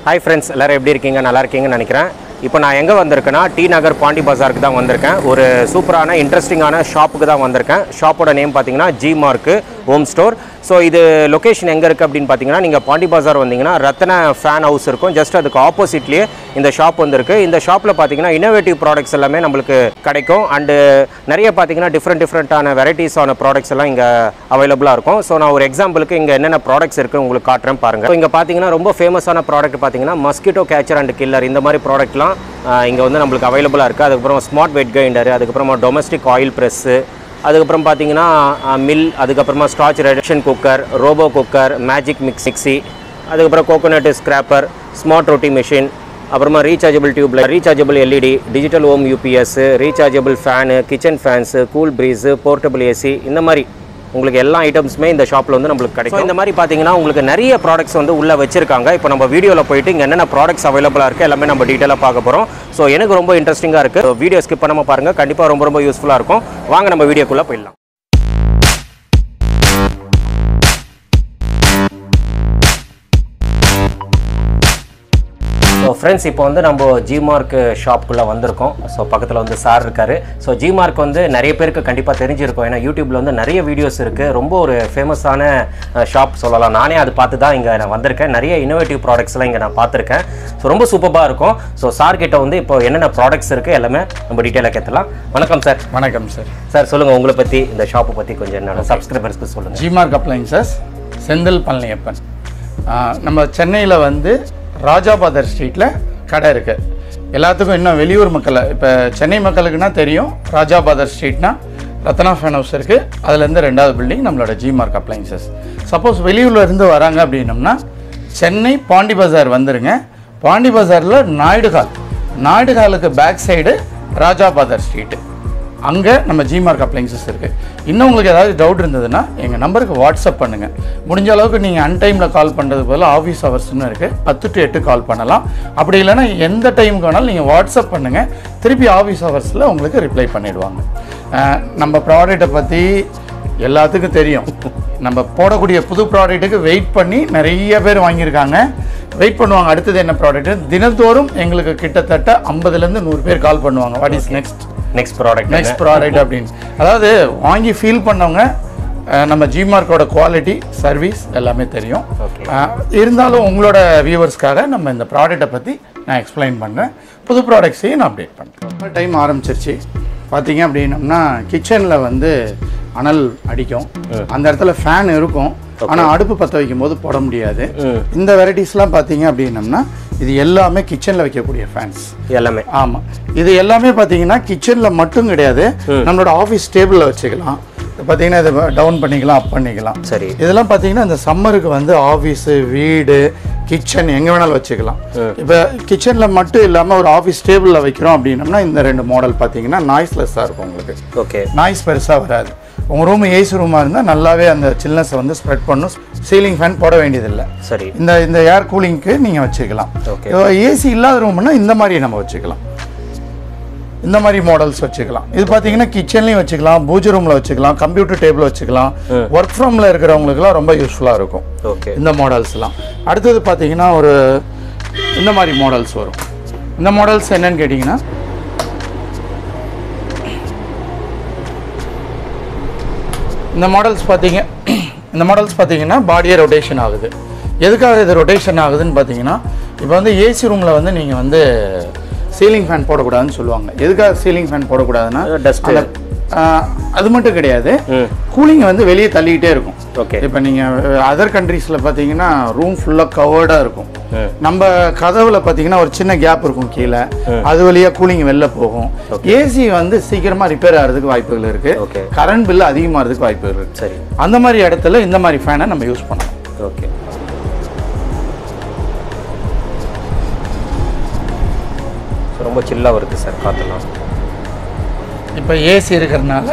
Hi friends எல்லாரும் எப்படி இருக்கீங்க நல்லா இருக்கீங்கன்னு நினைக்கிறேன் இப்போ நான் எங்கே வந்திருக்கேன்னா டி நகர் பாண்டி பஜாருக்கு தான் வந்திருக்கேன் ஒரு சூப்பரான இன்ட்ரெஸ்டிங்கான ஷாப்புக்கு தான் வந்திருக்கேன் ஷாப்போட நேம் பார்த்தீங்கன்னா G mark home store so இது லொக்கேஷன் எங்கே இருக்குது அப்படின்னு பார்த்தீங்கன்னா நீங்கள் பாண்டி பஜார் வந்தீங்கன்னா ரத்ன ஃபேன் ஹவுஸ் இருக்கும் ஜஸ்ட் அதுக்கு ஆப்போசிட்லேயே இந்த ஷாப் வந்திருக்கு இந்த ஷாப்பில் பார்த்தீங்கன்னா இன்னோவேட்டிவ் ப்ராடக்ட்ஸ் எல்லாமே நம்மளுக்கு கிடைக்கும் அண்டு நிறைய பார்த்தீங்கன்னா டிஃப்ரெண்ட் டிஃப்ரெண்ட்டான வெரைட்டிஸான ப்ராடக்ட்ஸ் எல்லாம் இங்கே அவைலபிளாக இருக்கும் ஸோ நான் ஒரு எக்ஸாம்பிளுக்கு இங்கே என்னென்ன ப்ராடக்ட்ஸ் இருக்குது உங்களுக்கு காட்டுறேன் பாருங்கள் இங்கே பார்த்தீங்கன்னா ரொம்ப ஃபேமஸான ப்ராடக்ட் பார்த்தீங்கன்னா மஸ்கிட்டோ கேச்சர் அண்ட் கில்லர் இந்த மாதிரி ப்ராடக்ட்லாம் இங்கே வந்து நம்மளுக்கு அவைலபிளாக இருக்குது அதுக்கப்புறம் ஸ்மார்ட் வெட் கிரைண்டர் அதுக்கப்புறமா டொமஸ்டிக் ஆயில் ப்ரெஸ்ஸு அதுக்கப்புறம் பார்த்தீங்கன்னா மில் அதுக்கப்புறமா starch reduction cooker robo cooker magic mix mixie அதுக்கப்புறம் coconut scraper smart roti machine அப்புறமா ரீசார்ஜபிள் டியூப்ல rechargeable LED digital home UPS rechargeable fan kitchen fans cool breeze portable AC இந்த மாதிரி உங்களுக்கு எல்லா ஐட்டம்ஸுமே இந்த ஷாப்பில் வந்து நம்மளுக்கு கிடைக்கும் இந்த மாதிரி பார்த்தீங்கன்னா உங்களுக்கு நிறைய ப்ராடக்ட்ஸ் வந்து உள்ளே வச்சிருக்காங்க இப்போ நம்ம வீடியோவில் போயிட்டு இங்கே என்னென்ன ப்ராடக்ட்ஸ் அவைலபிளாக இருக்குது எல்லாமே நம்ம டீட்டெயிலாக பார்க்க போகிறோம் ஸோ எனக்கு ரொம்ப இன்ட்ரெஸ்டிங்காக இருக்குது வீடியோ ஸ்கிப் பண்ணாமல் பாருங்கள் கண்டிப்பாக ரொம்ப ரொம்ப யூஸ்ஃபுல்லாக இருக்கும் வாங்க நம்ம வீடியோக்குள்ளே போயிடலாம் ஸோ ஃப்ரெண்ட்ஸ் இப்போ வந்து நம்ம ஜிமார்க் ஷாப்புக்குள்ளே வந்திருக்கோம் ஸோ பக்கத்தில் வந்து சார் இருக்காரு ஸோ ஜிமார்க் வந்து நிறைய பேருக்கு கண்டிப்பாக தெரிஞ்சிருக்கும் ஏன்னா யூடியூப்ல வந்து நிறைய வீடியோஸ் இருக்குது ரொம்ப ஒரு ஃபேமஸான ஷாப் சொல்லலாம் நானே அது பார்த்து தான் இங்கே நான் வந்திருக்கேன் நிறைய இன்னோவேட்டிவ் ப்ராடக்ட்ஸ்லாம் இங்கே நான் பார்த்துருக்கேன் ஸோ ரொம்ப சூப்பராக இருக்கும் ஸோ சார் கிட்ட வந்து இப்போ என்னென்ன ப்ராடக்ட்ஸ் இருக்குது எல்லாமே நம்ம டீட்டெயிலாக கேட்கலாம் வணக்கம் சார் வணக்கம் சார் சார் சொல்லுங்கள் உங்களை பற்றி இந்த ஷாப்பை பற்றி கொஞ்சம் என்னோட சப்ஸ்கிரைபர்ஸ்க்கு சொல்லுங்கள் ஜிமார்க் அப்ளைன்சஸ் செந்தில் பழனியப்பன் ஆ, நம்ம சென்னையில் வந்து ராஜாபாதர் ஸ்ட்ரீட்டில் கடை இருக்குது எல்லாத்துக்கும் இன்னும் வெளியூர் மக்களை இப்போ சென்னை மக்களுக்குன்னா தெரியும் ராஜாபாதர் ஸ்ட்ரீட்னா ரத்னா ஃபேன் ஹவுஸ் இருக்குது அதுலேருந்து ரெண்டாவது பில்டிங் நம்மளோட ஜிமார்க் அப்ளைன்சஸ் சப்போஸ் வெளியூரில் இருந்து வராங்க அப்படின்னம்னா சென்னை பாண்டி பஜார் வந்துருங்க பாண்டி பஜாரில் நாயுடு ஹால் நாயுடு ஹாலுக்கு பேக் சைடு ராஜாபாதர் ஸ்ட்ரீட்டு அங்கே நம்ம ஜிமார்க் அப்ளைன்சஸ் இருக்குது இன்னும் உங்களுக்கு ஏதாவது டவுட் இருந்ததுன்னா எங்கள் நம்பருக்கு வாட்ஸ்அப் பண்ணுங்கள் முடிஞ்ச அளவுக்கு நீங்கள் அன்டைமில் கால் பண்ணுறது போல் ஆஃபீஸ் ஹவர்ஸ்னு இருக்குது பத்து டு எட்டு கால் பண்ணலாம் அப்படி இல்லைன்னா எந்த டைமுக்கு வேணாலும் நீங்கள் வாட்ஸ்அப் பண்ணுங்கள் திருப்பி ஆஃபீஸ் ஹவர்ஸில் உங்களுக்கு ரிப்ளை பண்ணிடுவாங்க அஹ், நம்ம ப்ராடக்ட்டை பற்றி எல்லாத்துக்கும் தெரியும் நம்ம போடக்கூடிய புது ப்ராடக்ட்டுக்கு வெயிட் பண்ணி நிறைய பேர் வாங்கியிருக்காங்க வெயிட் பண்ணுவாங்க அடுத்தது என்ன ப்ராடக்ட் தினந்தோறும் எங்களுக்கு கிட்டத்தட்ட ஐம்பதுலேருந்து நூறு பேர் கால் பண்ணுவாங்க what is next next product next product அப்படின்னு அதாவது வாங்கி ஃபீல் பண்ணவங்க அஹ், நம்ம ஜிமார்க்கோட குவாலிட்டி சர்வீஸ் எல்லாமே தெரியும் Okay. அஹ், இருந்தாலும் உங்களோட வியூவர்ஸ்க்காக நம்ம இந்த ப்ராடக்ட்டை பற்றி நான் எக்ஸ்பிளைன் பண்ணுறேன் புது ப்ராடக்ட்ஸையும் நான் அப்டேட் பண்ணுறேன் டைம் ஆரம்பிச்சிருச்சு பார்த்தீங்க அப்படின்னம்னா கிச்சனில் வந்து அனல் அடிக்கும் அந்த இடத்துல ஃபேன் இருக்கும் ஆனால் அடுப்பு பற்ற வைக்கும் போது போட முடியாது இந்த வெரைட்டிஸ்லாம் பார்த்தீங்க அப்படின்னம்னா இது எல்லாமே கிச்சனில் வைக்கக்கூடிய ஃபேன்ஸ் எல்லாமே ஆமாம் இது எல்லாமே பார்த்தீங்கன்னா கிச்சனில் மட்டும் கிடையாது நம்மளோட ஆஃபீஸ் டேபிளில் வச்சுக்கலாம் இது பார்த்தீங்கன்னா இதை டவுன் பண்ணிக்கலாம் அப் பண்ணிக்கலாம் சரி இதெல்லாம் பார்த்தீங்கன்னா இந்த சம்மருக்கு வந்து ஆஃபீஸு வீடு கிச்சன் எங்கே வேணாலும் வச்சுக்கலாம் இப்போ கிச்சனில் மட்டும் இல்லாமல் ஒரு ஆஃபீஸ் டேபிளில் வைக்கிறோம் அப்படின்னம்னா இந்த ரெண்டு மாடல் பார்த்தீங்கன்னா நாய்ஸ்லெஸ்ஸாக இருக்கும் உங்களுக்கு ஓகே நாய்ஸ் பெருசாக வராது உங்கள் ரூம் ஏசி ரூமாக இருந்தால் நல்லாவே அந்த சில்னஸை வந்து ஸ்ப்ரெட் பண்ணும் சீலிங் ஃபேன் போட வேண்டியதில்லை சரி இந்த இந்த ஏர் கூலிங்க்கு நீங்கள் வச்சுக்கலாம் Okay. ஏசி இல்லாத ரூம்னா இந்த மாதிரி நம்ம வச்சுக்கலாம் இந்த மாதிரி மாடல்ஸ் வச்சுக்கலாம் இது பார்த்தீங்கன்னா கிச்சன்லையும் வச்சுக்கலாம் பூஜை ரூமில் வச்சுக்கலாம் கம்ப்யூட்டர் டேபிள் வச்சுக்கலாம் ஒர்க் ஃப்ரம்ல இருக்கிறவங்களுக்குலாம் ரொம்ப யூஸ்ஃபுல்லாக இருக்கும் ஓகே இந்த மாடல்ஸ்லாம் அடுத்தது பார்த்தீங்கன்னா ஒரு இந்த மாதிரி மாடல்ஸ் வரும் இந்த மாடல்ஸ் என்னன்னு கேட்டிங்கன்னா இந்த மாடல்ஸ் பார்த்தீங்க இந்த மாடல்ஸ் பார்த்தீங்கன்னா பாடியே ரொட்டேஷன் ஆகுது எதுக்காக இது ரொட்டேஷன் ஆகுதுன்னு பார்த்தீங்கன்னா இப்போ வந்து ஏசி ரூமில் வந்து நீங்கள் வந்து சீலிங் ஃபேன் போடக்கூடாதுன்னு சொல்லுவாங்க எதுக்காக சீலிங் ஃபேன் போடக்கூடாதுன்னா டஸ்ட் அந்த ஆஹ், அது மட்டும் கிடையாது கூலிங் வந்து வெளியே தள்ளிக்கிட்டே இருக்கும் ஓகே இப்போ நீங்கள் அதர் கண்ட்ரீஸில் பார்த்தீங்கன்னா ரூம் ஃபுல்லாக கவர்டாக இருக்கும் நம்ம கதவுல பார்த்தீங்கன்னா ஒரு சின்ன கேப் இருக்கும் கீழே அது வழியாக கூலிங் வெளில போகும் ஏசி வந்து சீக்கிரமாக ரிப்பேர் ஆகிறதுக்கு வாய்ப்புகள் இருக்கு Okay. கரண்ட் பில் அதிகமாகிறதுக்கு வாய்ப்புகள் இருக்கு சரி அந்த மாதிரி இடத்துல இந்த மாதிரி ஃபேனை நம்ம யூஸ் பண்ணலாம் ஓகே ரொம்ப சில்லாக வருது சார் காற்றுலாம் இப்போ ஏசி இருக்கிறதுனால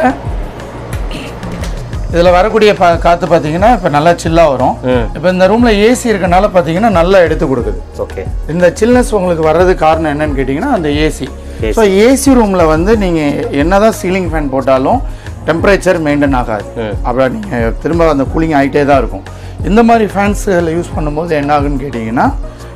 இதில் வரக்கூடிய பா காற்று பார்த்தீங்கன்னா இப்போ நல்லா சில்லாக வரும் ம் இப்போ இந்த ரூமில் ஏசி இருக்கனால பார்த்தீங்கன்னா நல்லா எடுத்து கொடுக்குது ஓகே இந்த சில்னஸ் உங்களுக்கு வர்றதுக்கு காரணம் என்னன்னு கேட்டிங்கன்னா அந்த ஏசி AC. ஸோ ஏசி ரூமில் வந்து நீங்கள் என்னதான் சீலிங் ஃபேன் போட்டாலும் டெம்பரேச்சர் மெயின்டைன் ஆகாது ம். அப்புறம் நீங்கள் திரும்ப அந்த கூலிங் ஆகிட்டே தான் இருக்கும் இந்த மாதிரி ஃபேன்ஸுகளை யூஸ் பண்ணும்போது என்ன ஆகுன்னு கேட்டிங்கன்னா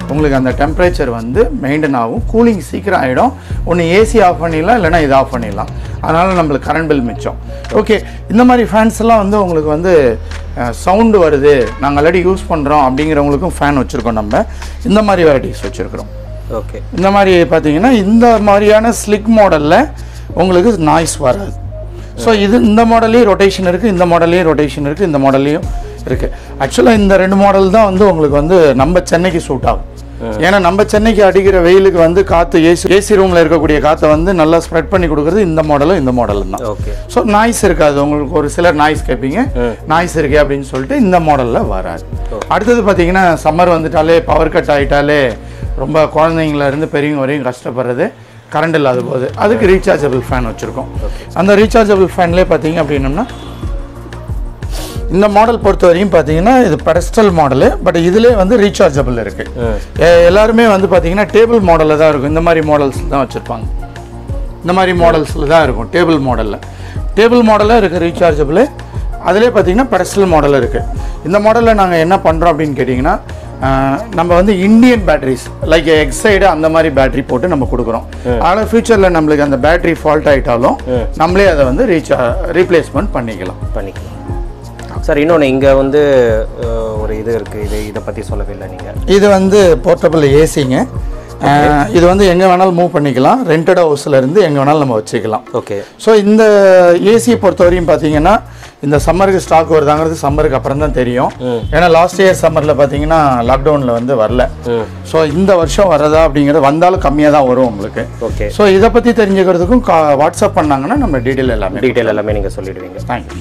உங்களுக்கு அந்த டெம்பரேச்சர் வந்து மெயின்டைன் ஆகும் கூலிங் சீக்கிரம் ஆகிடும் ஒன்று ஏசி ஆஃப் பண்ணிடலாம் இல்லைன்னா இது ஆஃப் பண்ணிடலாம் அதனால் நம்மளுக்கு கரண்ட் பில் மிச்சம் ஓகே இந்த மாதிரி ஃபேன்ஸ் எல்லாம் வந்து உங்களுக்கு வந்து சவுண்டு வருது நாங்கள் ஆல்ரெடி யூஸ் பண்ணுறோம் அப்படிங்கிறவங்களுக்கும் ஃபேன் வச்சுருக்கோம் நம்ம இந்த மாதிரி வெரைட்டிஸ் வச்சுருக்கிறோம் ஓகே இந்த மாதிரி பார்த்தீங்கன்னா இந்த மாதிரியான ஸ்லிக் மாடலில் உங்களுக்கு நாய்ஸ் வராது ஸோ இது இந்த மாடல்லையும் ரொட்டேஷன் இருக்குது இந்த மாடல்லையும் ரொட்டேஷன் இருக்குது இந்த மாடல்லையும் இருக்குது ஆக்சுவலாக இந்த ரெண்டு மாடல் தான் வந்து உங்களுக்கு வந்து நம்ம சென்னைக்கு சூட் ஆகும் ஏன்னா நம்ம சென்னைக்கு அடிக்கிற வெயிலுக்கு வந்து காற்று ஏசி ஏசி ரூமில் இருக்கக்கூடிய காற்றை வந்து நல்லா ஸ்ப்ரெட் பண்ணி கொடுக்குறது இந்த மாடலும் இந்த மாடலும் தான் ஓகே ஸோ நாய்ஸ் இருக்காது உங்களுக்கு ஒரு சிலர் நாய்ஸ் கேட்பீங்க நாய்ஸ் இருக்கே அப்படின்னு சொல்லிட்டு இந்த மாடலில் வராது அடுத்தது பார்த்தீங்கன்னா சம்மர் வந்துட்டாலே பவர் கட் ஆகிட்டாலே ரொம்ப குழந்தைங்கள இருந்து பெரியவங்க வரையும் கஷ்டப்படுறது கரண்ட் இல்லாத போது அதுக்கு ரீசார்ஜபிள் ஃபேன் வச்சுருக்கோம் அந்த ரீசார்ஜபிள் ஃபேன்லேயே பார்த்தீங்க அப்படின்னம்னா இந்த மாடல் பொறுத்த வரையும் பார்த்தீங்கன்னா இது பெடஸ்டல் மாடலு பட் இதுலேயே வந்து ரீசார்ஜபிள் இருக்குது எல்லாருமே வந்து பார்த்தீங்கன்னா டேபிள் மாடலில் தான் இருக்கும் இந்த மாதிரி மாடல்ஸ் தான் வச்சுருப்பாங்க இந்த மாதிரி மாடல்ஸில் தான் இருக்கும் டேபிள் மாடலில் டேபிள் மாடலில் இருக்குது ரீசார்ஜபிள் அதிலே பார்த்தீங்கன்னா பெடஸ்டல் மாடல் இருக்குது இந்த மாடலில் நாங்கள் என்ன பண்ணுறோம் அப்படின்னு கேட்டிங்கன்னா ஆஹ், நம்ம வந்து இந்தியன் பேட்டரிஸ் லைக் எக்ஸைடு அந்த மாதிரி பேட்டரி போட்டு நம்ம கொடுக்குறோம் அதனால் ஃபியூச்சரில் நம்மளுக்கு அந்த பேட்டரி ஃபால்ட் ஆகிட்டாலும் நம்மளே அதை வந்து ரீசா ரீப்ளேஸ்மெண்ட் பண்ணிக்கலாம் பண்ணிக்கலாம் சார் இன்னொன்று இங்கே வந்து அஹ், ஒரு இது இருக்குது இது இதை பற்றி சொல்லவே இல்லை நீங்கள் இது வந்து போர்ட்டபிள் ஏசிங்க இது வந்து எங்கே வேணாலும் மூவ் பண்ணிக்கலாம் ரெண்டட் ஹவுஸ்ல இருந்து எங்கே வேணாலும் நம்ம வச்சுக்கலாம் ஓகே ஸோ இந்த ஏசியை பொறுத்தவரையும் பார்த்தீங்கன்னா இந்த சம்மருக்கு ஸ்டாக் வருதாங்கிறது சம்மருக்கு அப்புறம் தான் தெரியும் ஏன்னா லாஸ்ட் இயர் சம்மரில் பார்த்தீங்கன்னா லாக்டவுனில் வந்து வரல ஸோ இந்த வருஷம் வரதா அப்படிங்கிறது வந்தாலும் கம்மியாக தான் வரும் உங்களுக்கு ஓகே ஸோ இதை பற்றி தெரிஞ்சுக்கிறதுக்கும் கா- வாட்ஸ்அப் பண்ணாங்கன்னா நம்ம டீட்டெயில் எல்லாமே டீட்டெயில் எல்லாமே நீங்கள் சொல்லிடுவீங்க தேங்க்யூ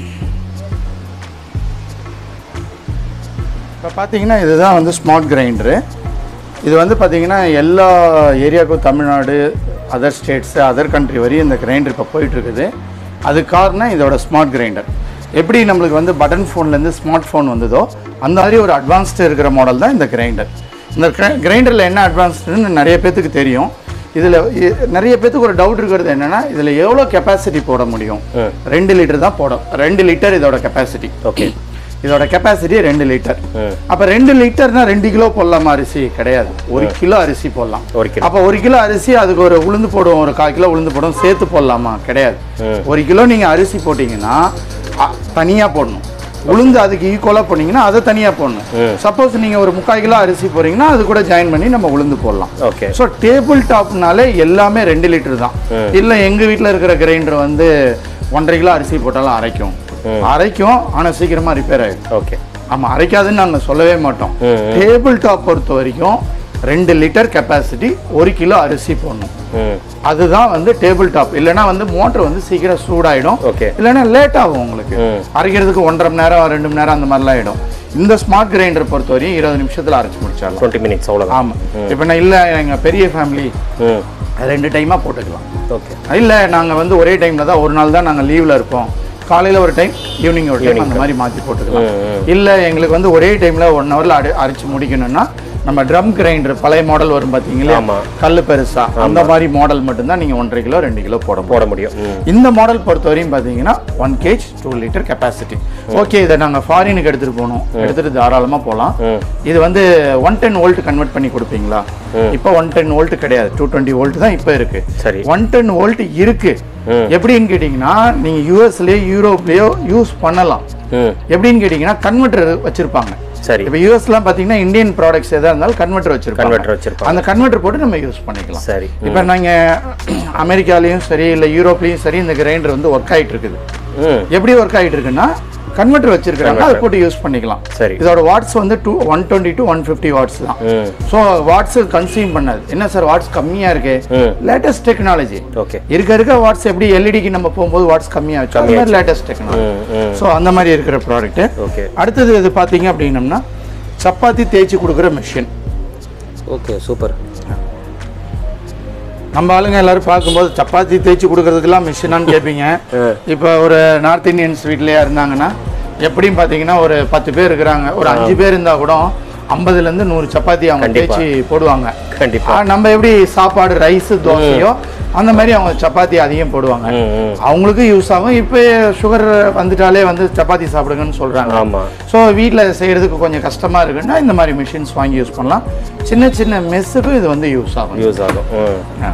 இப்போ பார்த்தீங்கன்னா இதுதான் வந்து ஸ்மார்ட் கிரைண்டரு இது வந்து பார்த்தீங்கன்னா எல்லா ஏரியாவுக்கும் Tamil Nadu other states other country வரையும் இந்த கிரைண்டர் இப்போ போயிட்டுருக்குது அது காரணம் இதோட ஸ்மார்ட் கிரைண்டர் எப்படி நம்மளுக்கு வந்து பட்டன் ஃபோன்லேருந்து ஸ்மார்ட் ஃபோன் வந்ததோ அந்த மாதிரி ஒரு அட்வான்ஸ்டு இருக்கிற மாடல் தான் இந்த கிரைண்டர் இந்த கிரைண்டரில் என்ன அட்வான்ஸ்டுன்னு நிறைய பேத்துக்கு தெரியும் இதில் நிறைய பேத்துக்கு ஒரு டவுட் இருக்கிறது என்னென்னா இதில் எவ்வளோ கெப்பாசிட்டி போட முடியும் ரெண்டு லிட்டர் தான் போடும் ரெண்டு லிட்டர் இதோட கெப்பாசிட்டி ஓகே இதோட கெப்பாசிட்டி ரெண்டு லிட்டர் ம். அப்ப ரெண்டு லிட்டர்னா ரெண்டு கிலோ போடலாமா அரிசி கிடையாது ஒரு கிலோ அரிசி போடலாம் ஒரு கிலோ அப்ப ஒரு கிலோ அரிசி அதுக்கு ஒரு உளுந்து போடுவோம் ஒரு கால் கிலோ உளுந்து போடுவோம் சேர்த்து போடலாமா கிடையாது ம். ஒரு கிலோ நீங்க அரிசி போட்டீங்கன்னா அ- தனியா போடணும் உளுந்து அதுக்கு ஈக்குவலா போனீங்கன்னா அதை தனியா போடணும் சப்போஸ் நீங்க ஒரு முக்கால் கிலோ அரிசி போறீங்கன்னா அது கூட ஜாயின் பண்ணி நம்ம உளுந்து போடலாம் ஓகே ஸோ டேபிள் டாப்னாலே எல்லாமே ரெண்டு லிட்டர் தான் இல்லை எங்கள் வீட்டில் இருக்கிற கிரைண்டர் வந்து ஒன்றரை கிலோ அரிசி போட்டாலும் அரைக்கும் அரைக்கும் ஆனால் சீக்கிரமாக ரிப்பேர் ஆகிடும் ஓகே ஆமாம் அரைக்காதுன்னு நாங்கள் சொல்லவே மாட்டோம் டேபிள் டாப் பொறுத்த வரைக்கும் ரெண்டு லிட்டர் கெப்பாசிட்டி ஒரு கிலோ அரிசி போடணும் ம் அதுதான் வந்து டேபிள் டாப் இல்லைன்னா வந்து மோட்டர் வந்து சீக்கிரம் சூடாயிடும் ஓகே இல்லைன்னா லேட் ஆகும் உங்களுக்கு அரைக்கிறதுக்கு ஒன்றரை மணி நேரம் ரெண்டு மணி நேரம் அந்த மாதிரிலாம் ஆகிடும் இந்த ஸ்மார்ட் கிரைண்டர் பொறுத்த வரையும் இருபது நிமிஷத்தில் அரைச்சி முடிச்சிடலாம் டுவெண்ட்டி மினிட்ஸ் அவ்வளோதான் ஆமாம் இப்போ நான் இல்லை எங்கள் பெரிய ஃபேமிலி ம் ரெண்டு டைமாக போட்டுக்கலாம் ஓகே இல்லை நாங்கள் வந்து ஒரே டைமில் தான் ஒரு நாள் தான் நாங்கள் லீவில் இருப்போம் காலையில் ஒரு டைம் ஈவினிங் ஒரு டைம் அந்த மாதிரி மாற்றி போட்டுக்கலாம் இல்லை எங்களுக்கு வந்து ஒரே டைமில் ஒன் ஹவரில் அடி அரைச்சி முடிக்கணும்னா நம்ம ட்ரம் கிரைண்டர் பழைய மாடல் வரும் பார்த்தீங்களா ஆமா. கல் பெருசா அந்த மாதிரி மாடல் மட்டும்தான் நீங்கள் ஒன்றரை கிலோ ரெண்டு கிலோ போட முடியும் போட முடியும் ம் இந்த மாடல் பொறுத்த வரையும் பார்த்தீங்கன்னா one KG two litre capacity okay இதை நாங்கள் ஃபாரினுக்கு எடுத்துகிட்டு போகணும் எடுத்துகிட்டு தாராளமாக போகலாம் ம். இது வந்து ஒன் டென் வோல்ட் கன்வெர்ட் பண்ணி கொடுப்பீங்களா இப்போ ஒன் டென் வோல்ட் கிடையாது டூ டுவெண்ட்டி வோல்ட் தான் இப்போ இருக்கு சரி ஒன் டென் வோல்ட் இருக்கு ம். எப்படின்னு கேட்டிங்கன்னா நீங்கள் யூஎஸ்லேயோ யூரோப்லேயோ யூஸ் பண்ணலாம் ம் எப்படின்னு கேட்டிங்கன்னா கன்வெர்டர் வச்சுருப்பாங்க சரி இப்போ யூஎஸ்லாம் பார்த்தீங்கன்னா இந்தியன் ப்ராடக்ட்ஸ் எதாக இருந்தாலும் கன்வெர்டர் வச்சிருப்பாங்க கன்வெர்டர் வச்சிருப்பாங்க அந்த கன்வெர்டர் போட்டு நம்ம யூஸ் பண்ணிக்கலாம் சரி இப்போ நீங்கள் அமெரிக்காலையும் சரி இல்லை யூரோப்லேயும் சரி இந்த கிரைண்டர் வந்து ஒர்க் ஆகிட்டு இருக்குது ம் எப்படி ஒர்க் ஆகிட்டு இருக்குன்னா கன்வெர்டர் வச்சிருக்காங்க அதை போட்டு யூஸ் பண்ணிக்கலாம் சரி இதோட வாட்ஸ் வந்து two one twenty to one fifty watts தான் ம் ஸோ வாட்ஸ் கன்சியூம் பண்ணாது என்ன சார் வாட்ஸ் கம்மியாக இருக்கு ம் லேட்டஸ்ட் டெக்னாலஜி ஓகே இருக்க இருக்க வாட்ஸ் எப்படி எல்இடிக்கு நம்ம போகும்போது வாட்ஸ் கம்மியாச்சு அந்த மாதிரி லேட்டஸ்ட் டெக்னாலஜி ம் ம் ஸோ அந்த மாதிரி இருக்கிற ப்ராடக்ட் ஓகே அடுத்தது இது பார்த்தீங்க அப்படின்னம்னா சப்பாத்தி தேய்ச்சி கொடுக்குற மிஷின் ஓகே சூப்பர் நம்ம ஆளுங்க எல்லாரும் பார்க்கும்போது சப்பாத்தி தேய்ச்சி கொடுக்கறதுக்கெல்லாம் மிஷினான்னு கேட்பீங்க இப்போ ஒரு நார்த் இந்தியன்ஸ் வீட்லயா இருந்தாங்கன்னா எப்படியும் பார்த்தீங்கன்னா ஒரு பத்து பேர் இருக்கிறாங்க ஒரு அஞ்சு பேர் இருந்தால் கூட ஐம்பதுலேருந்து நூறு சப்பாத்தி அவங்க கண்டிப்பா. தேய்ச்சி போடுவாங்க கண்டிப்பா ஆ, நம்ம எப்படி சாப்பாடு ரைஸ் தோசையோ அந்த மாதிரி அவங்க சப்பாத்தி அதிகம் போடுவாங்க ம் ம் அவங்களுக்கு யூஸ் ஆகும் இப்போ சுகர் வந்துட்டாலே வந்து சப்பாத்தி சாப்பிடுங்கன்னு சொல்றாங்க ஆமா ஸோ வீட்டில் செய்யறதுக்கு கொஞ்சம் கஷ்டமா இருக்குன்னா இந்த மாதிரி மிஷின்ஸ் வாங்கி யூஸ் பண்ணலாம் சின்ன சின்ன மெஸ்ஸுக்கு இது வந்து யூஸ் ஆகும் யூஸ் ஆகும் ம் ஆ.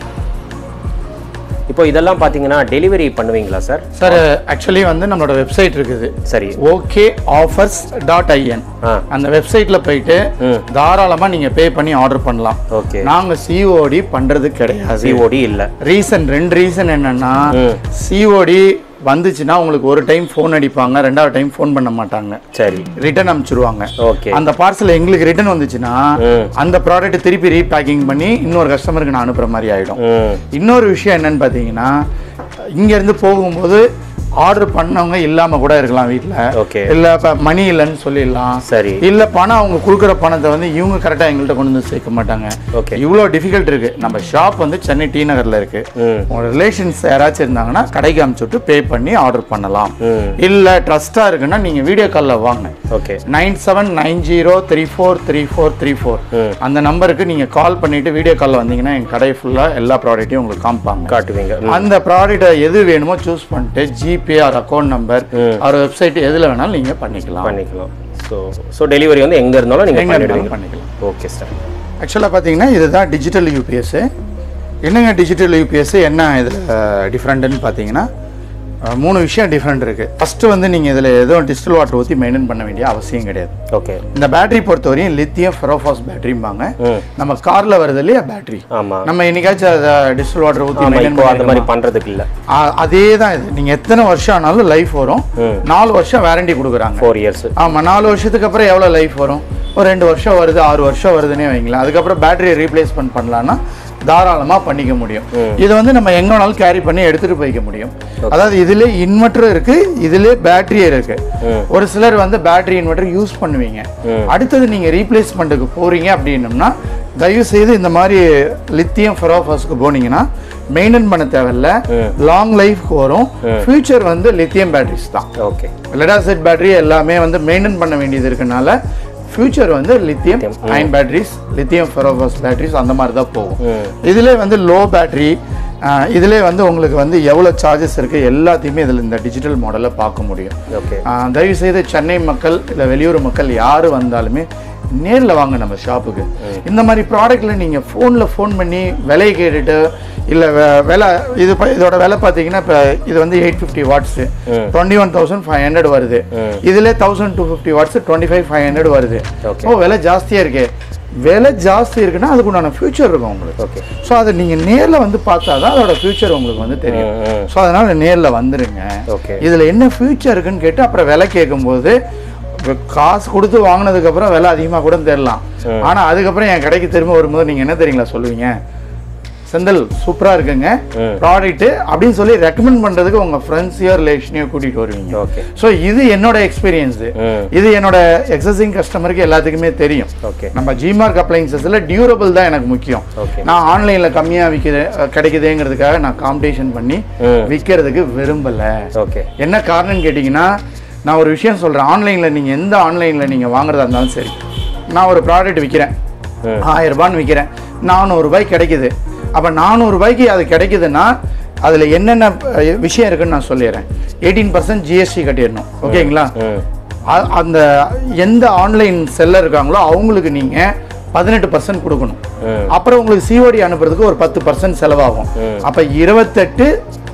இப்போ இதெல்லாம் பார்த்தீங்கன்னா டெலிவரி பண்ணுவீங்களா சார் சார் ஆக்சுவலி வந்து நம்மளோட வெப்சைட் இருக்குது சரி ஓகே ஆஃபர்ஸ் டாட் ஐஎன் ஆ அந்த வெப்சைட்ல போயிட்டு ம் தாராளமா நீங்க பே பண்ணி ஆர்டர் பண்ணலாம் ஓகே நாங்க சிஓடி பண்றது கிடையாது சிஓடி இல்லை ரீசன் ரெண்டு ரீசன் என்னன்னா ம் சிஓடி வந்துச்சுன்னா உங்களுக்கு ஒரு டைம் ஃபோன் அடிப்பாங்க ரெண்டாவது டைம் ஃபோன் பண்ண மாட்டாங்க சரி ரிட்டர்ன் அனுப்பிச்சிருவாங்க ஓகே அந்த பார்சல் எங்களுக்கு ரிட்டர்ன் வந்துச்சுன்னா ம் அந்த ப்ராடக்ட் திருப்பி ரீபேக்கிங் பண்ணி இன்னொரு கஸ்டமருக்கு நான் அனுப்புற மாதிரி ஆயிடும் ம் இன்னொரு விஷயம் என்னன்னு பார்த்தீங்கன்னா இங்க இருந்து போகும்போது ஆர்டர் பண்ணவங்க இல்லாம கூட இருக்கலாம் வீட்ல ஓகே இல்ல இப்ப மணி இல்லைன்னு சொல்லிடலாம் சரி இல்ல பணம் அவங்க கொடுக்குற பணத்தை வந்து இவங்க கரெக்டா எங்கள்கிட்ட கொண்டு வந்து சேர்க்க மாட்டாங்க ஓகே இவ்வளோ டிஃபிகல்ட் இருக்கு நம்ம ஷாப் வந்து சென்னை டி நகர்ல இருக்கு ம் உங்க ரிலேஷன்ஸ் யாராச்சும் இருந்தாங்கன்னா கடைக்கு அனுப்பிச்சுட்டு பே பண்ணி ஆர்டர் பண்ணலாம் ம் இல்ல ட்ரஸ்டா இருக்குன்னா நீங்க வீடியோ காலில் வாங்க okay nine seven nine zero three four three four three four ம் அந்த நம்பருக்கு நீங்க கால் பண்ணிட்டு வீடியோ காலில் வந்தீங்கன்னா எங்க கடை ஃபுல்லா எல்லா ப்ராடக்ட்டையும் உங்களுக்கு காமிப்பாங்க காட்டுவீங்க ம் அந்த ப்ராடக்ட்டை எது வேணுமோ சூஸ் பண்ணிட்டு ஜிபே ஆர் அக்கௌண்ட் நம்பர் ம். அவர் வெப்சைட் எதுல வேணாலும் நீங்க பண்ணிக்கலாம் பண்ணிக்கலாம் ஸோ ஸோ டெலிவரி வந்து எங்கே இருந்தாலும் நீங்கள் எங்க இருந்தாலும் பண்ணிடுவீங்க பண்ணிக்கலாம் ஓகே சார் ஆக்சுவலாக பார்த்தீங்கன்னா இதுதான் டிஜிட்டல் யூபிஎஸ் என்னங்க டிஜிட்டல் யூபிஎஸ் என்ன இதில் டிஃப்ரெண்ட்டுன்னு பார்த்தீங்கன்னா அஹ், மூணு விஷயம் டிஃப்ரெண்ட் இருக்குது ஃபஸ்ட்டு வந்து நீங்கள் இதில் எதுவும் டிஸ்டில் வாட்டர் ஊற்றி மெயின்டைன் பண்ண வேண்டிய அவசியம் கிடையாது ஓகே இந்த பேட்டரி பொறுத்தவரையும் லித்தியம் ஃபெரோஃபாஸ் பேட்டரிம்பாங்க ம் நம்ம காரில் வருது இல்லையா பேட்டரி ஆமாம் நம்ம என்னைக்காச்சும் அதை டிஸ்டில் வாட்டர் ஊற்றி ஆமாம் மெயின்டைன் இப்போ அந்த பண்ணி மாதிரி பண்ணுறதுக்கு இல்லை அதே தான் இது நீங்கள் எத்தனை வருஷம் ஆனாலும் லைஃப் வரும் ம் நாலு வருஷம் வாரண்டி கொடுக்குறாங்க ஃபோர் இயர்ஸ் ஆமாம் நாலு வருஷத்துக்கு அப்புறம் எவ்வளோ லைஃப் வரும் ஒரு ரெண்டு வருஷம் வருது ஆறு வருஷம் வருதுன்னே வைங்களேன் அதுக்கப்புறம் பேட்டரியை ரீப்ளேஸ்மெண்ட் பண்ணலான்னா தாராளமாக பண்ணிக்க முடியும் இது வந்து நம்ம எங்க வேணாலும் கேரி பண்ணி எடுத்துட்டு போய்க்க முடியும் அதாவது இதுல இன்வெர்டர் இருக்கு இதுல பேட்டரி இருக்கு ம். ஒரு சிலர் வந்து பேட்டரி இன்வெர்டர் யூஸ் பண்ணுவீங்க ம். அடுத்தது நீங்க ரீப்ளேஸ்மெண்ட்டுக்கு போறீங்க அப்படின்னம்னா தயவு செய்து இந்த மாதிரி லித்தியம் ஃபெரோஃபாஸ்க்கு போனீங்கன்னா மெயின்டைன் பண்ண தேவையில்ல ம். லாங் லைஃப்க்கு வரும் ஃபியூச்சர் வந்து லித்தியம் பேட்டரிஸ் தான் ஓகே லெடாசெட் பேட்டரி எல்லாமே வந்து மெயின்டைன் பண்ண வேண்டியது இருக்கனால ஃபியூச்சர் வந்து lithium ion batteries lithium ferrophos batteries அந்த மாதிரி தான் போகும் ம் இதிலே வந்து லோ பேட்டரி இதிலே வந்து உங்களுக்கு வந்து எவ்வளோ சார்ஜஸ் இருக்குது எல்லாத்தையுமே இதில் இந்த டிஜிட்டல் மாடலில் பார்க்க முடியும் ஓகே ஆஹ் தயவு செய்து சென்னை மக்கள் இல்லை வெளியூர் மக்கள் யார் வந்தாலுமே நேரில் வாங்க நம்ம ஷாப்புக்கு இந்த மாதிரி ப்ராடக்ட்ல நீங்கள் ஃபோனில் ஃபோன் பண்ணி விலையை கேட்டுட்டு இல்லை விலை இது ப- இதோட விலை பார்த்தீங்கன்னா இப்போ இது வந்து எயிட் ஃபிஃப்டி வாட்ஸு ம். Twenty one thousand five hundred வருது ம். இதில் thousand two fifty watts twenty five five hundred வருது ஓகே ஓ விலை ஜாஸ்தியாக இருக்கே விலை ஜாஸ்தி இருக்குன்னா அதுக்கு உண்டான ஃபியூச்சர் இருக்கும் உங்களுக்கு ஓகே ஸோ அதை நீங்கள் நேரில் வந்து பார்த்தா தான் அதோட ஃபியூச்சர் உங்களுக்கு வந்து தெரியும் ம் ம் ஸோ அதனால் நேரில் வந்துருங்க ஓகே இதில் என்ன ஃபியூச்சர் இருக்குன்னு கேட்டு அப்புறம் விலை கேட்கும்போது இப்ப காசு கொடுத்து வாங்கினதுக்கு அப்புறம் விலை அதிகமாக கூட தெரியலாம் ம். ஆனால் அதுக்கப்புறம் என் கடைக்கு திரும்ப வரும்போது நீங்கள் என்ன தெரியுங்களா சொல்லுவீங்க செந்தில் சூப்பராக இருக்குங்க ம் ப்ராடக்ட்டு அப்படின்னு சொல்லி ரெக்கமெண்ட் பண்ணுறதுக்கு உங்கள் ஃப்ரெண்ட்ஸையோ ரிலேஷனையோ கூட்டிகிட்டு வருவீங்க ஓகே ஸோ இது என்னோட எக்ஸ்பீரியன்ஸு ம் இது என்னோட எக்ஸசிங் கஸ்டமருக்கு எல்லாத்துக்குமே தெரியும் ஓகே நம்ம ஜிமார்க் அப்ளைன்சஸில் டியூரபிள் தான் எனக்கு முக்கியம் ஓகே நான் ஆன்லைனில் கம்மியாக விற்கிது கிடைக்குதேங்கிறதுக்காக நான் காம்படிஷன் பண்ணி ம் விற்கிறதுக்கு விரும்பலை ஓகே என்ன என்ன காரணம்னு கேட்டிங்கன்னா நான் ஒரு விஷயம் சொல்கிறேன் ஆன்லைனில் நீங்கள் எந்த ஆன்லைனில் நீங்கள் வாங்குறதா இருந்தாலும் சரி நான் ஒரு ப்ராடக்ட் விற்கிறேன் ம் ஆயிரம் ரூபான்னு விற்கிறேன் நானூறுரூபாய்க்கு கிடைக்குது அப்போ நானூறுரூபாய்க்கு அது கிடைக்குதுன்னா அதில் என்னென்ன அஹ், விஷயம் இருக்குன்னு நான் சொல்லிடுறேன் எயிட்டீன் பர்சன்ட் ஜிஎஸ்டி கட்டிடணும் ஓகேங்களா ம் அ- அந்த எந்த ஆன்லைன் செல்லர் இருக்காங்களோ அவங்களுக்கு நீங்கள் பதினெட்டு பர்சன்ட் கொடுக்கணும் ம் அப்புறம் உங்களுக்கு சிஓடி அனுப்புறதுக்கு ஒரு பத்து பர்சன்ட் செலவாகும் ம். அப்போ இருபத்தெட்டு